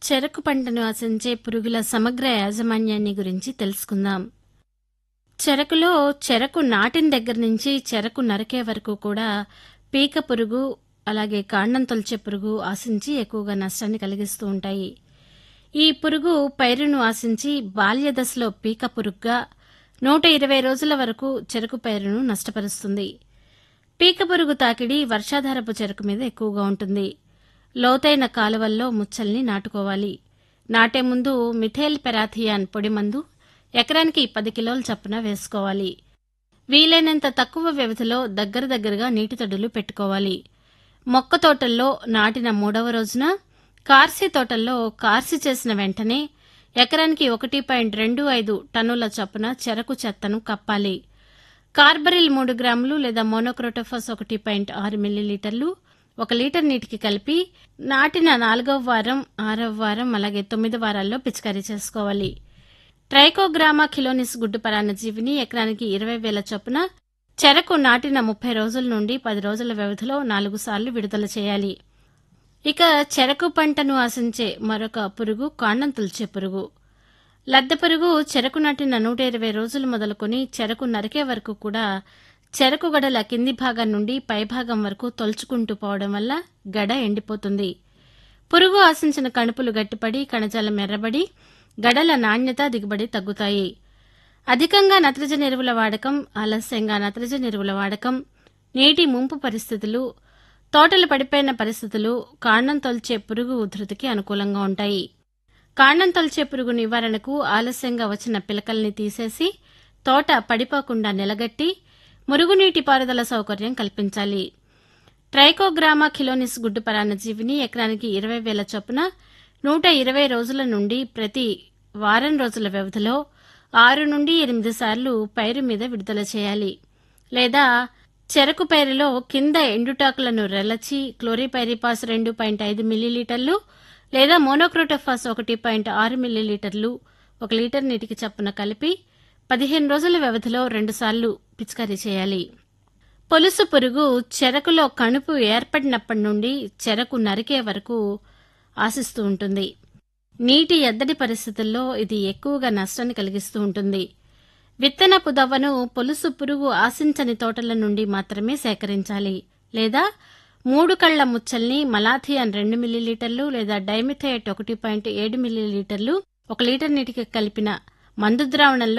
చెరకు పంటను ఆశించే పురుగుల సమగ్ర యాజమాన్యాన్ని గురించి తెలుసుకుందాం చెరకులో చెరకు నాటిన దగ్గర నుంచి చెరకు నరికే వరకు కూడా పీక పురుగు అలాగే కాండం తొలిచే పురుగు ఆశించి ఎక్కువగా నష్టాన్ని కలిగిస్తూ ఉంటాయి ఈ పురుగు పైరును ఆశించి బాల్య దశలో పీక పురుగుగా నూట ఇరవై రోజుల వరకు చెరకు పైరును నష్టపరుస్తుంది పీక పురుగు తాకిడి వర్షాధారపు చెరకు మీద ఎక్కువగా ఉంటుంది లోతైన కాలువల్లో ముచ్చల్ని నాటుకోవాలి నాటే ముందు మిథేల్ పెరాథియాన్ పొడి మందు ఎకరానికి పది కిలోల చప్పున వేసుకోవాలి వీలైనంత తక్కువ వ్యవధిలో దగ్గర దగ్గరగా నీటి తడులు పెట్టుకోవాలి మొక్క తోటల్లో నాటిన మూడవ రోజున కార్సి తోటల్లో కార్సి చేసిన వెంటనే ఎకరానికి ఒకటి పాయింట్ రెండు ఐదు టన్నుల చొప్పున చెరకు చెత్తను కప్పాలి కార్బరిల్ మూడు గ్రాములు లేదా మోనోక్రోటోఫాస్ ఒకటి పాయింట్ ఆరు మిల్లీలీటర్లు ఒక లీటర్ నీటికి కలిపి నాటిన నాలుగవ వారం ఆరవ వారం అలాగే తొమ్మిది వారాల్లో పిచికారీ చేసుకోవాలి ట్రైకోగ్రామా కిలోనిస్ గుడ్డు పరాన్నజీవిని ఎకరానికి ఇరవై వేల చొప్పున చెరకు నాటిన ముప్పై రోజుల నుండి పది రోజుల వ్యవధిలో నాలుగు సార్లు విడుదల చేయాలి ఇక చెరకు పంటను ఆశించే మరొక పురుగు కాండం తుల్చే పురుగు లద్దె పురుగు చెరకు నాటిన నూట ఇరవై రోజులు మొదలుకొని చెరకు నరికే వరకు కూడా చెరకు గడల కింది భాగం నుండి పైభాగం వరకు తొలుచుకుంటూ పోవడం వల్ల గడ ఎండిపోతుంది పురుగు ఆశించిన కణుపులు గట్టిపడి కణజాలం ఎర్రబడి గడల నాణ్యత దిగుబడి తగ్గుతాయి అధికంగా నత్రజని ఎరువుల వాడకం ఆలస్యంగా నత్రజని ఎరువుల వాడకం నీటి ముంపు పరిస్థితులు తోటలు పడిపోయిన పరిస్థితులు కాండం తొలిచే పురుగు ఉధృతికి అనుకూలంగా ఉంటాయి కాండం తొలిచే పురుగు నివారణకు ఆలస్యంగా వచ్చిన పిలకల్ని తీసేసి తోట పడిపోకుండా నిలగట్టి మురుగునీటి పారుదల సౌకర్యం కల్పించాలి ట్రైకోగ్రామా కిలోనిస్ గుడ్డు పరాన్నజీవిని ఎకరానికి ఇరవై వేల చొప్పున నూట ఇరవై రోజుల నుండి ప్రతి వారం రోజుల వ్యవధిలో ఆరు నుండి ఎనిమిది సార్లు పైరు మీద విడుదల చేయాలి లేదా చెరకు పైరులో కింద ఎండుటాకులను రెలచి క్లోరిపైరిపాస్ రెండు పాయింట్ ఐదు మిల్లీలీటర్లు లేదా మోనోక్రోటోఫాస్ ఒకటి పాయింట్ ఆరు మిల్లీలీటర్లు ఒక లీటర్ నీటికి చప్పున కలిపి పదిహేను రోజుల వ్యవధిలో రెండుసార్లు పిచికారీ చేయాలి పొలుసు పురుగు చెరకులో కణుపు ఏర్పడినప్పటి నుండి చెరకు నరికే వరకు ఆశిస్తూ ఉంటుంది నీటి ఎద్దడి పరిస్థితుల్లో ఇది ఎక్కువగా నష్టాన్ని కలిగిస్తూ ఉంటుంది విత్తనపు దవ్వను పొలుసు పురుగు ఆశించని తోటల నుండి మాత్రమే సేకరించాలి లేదా మూడు కళ్ల ముచ్చల్ని మలాథియాన్ రెండు మిల్లీలీటర్లు లేదా డైమిథేట్ ఒకటి పాయింట్ ఏడు మిల్లీలీటర్లు ఒక లీటర్ నీటికి కలిపిన మందు ద్రావణంలో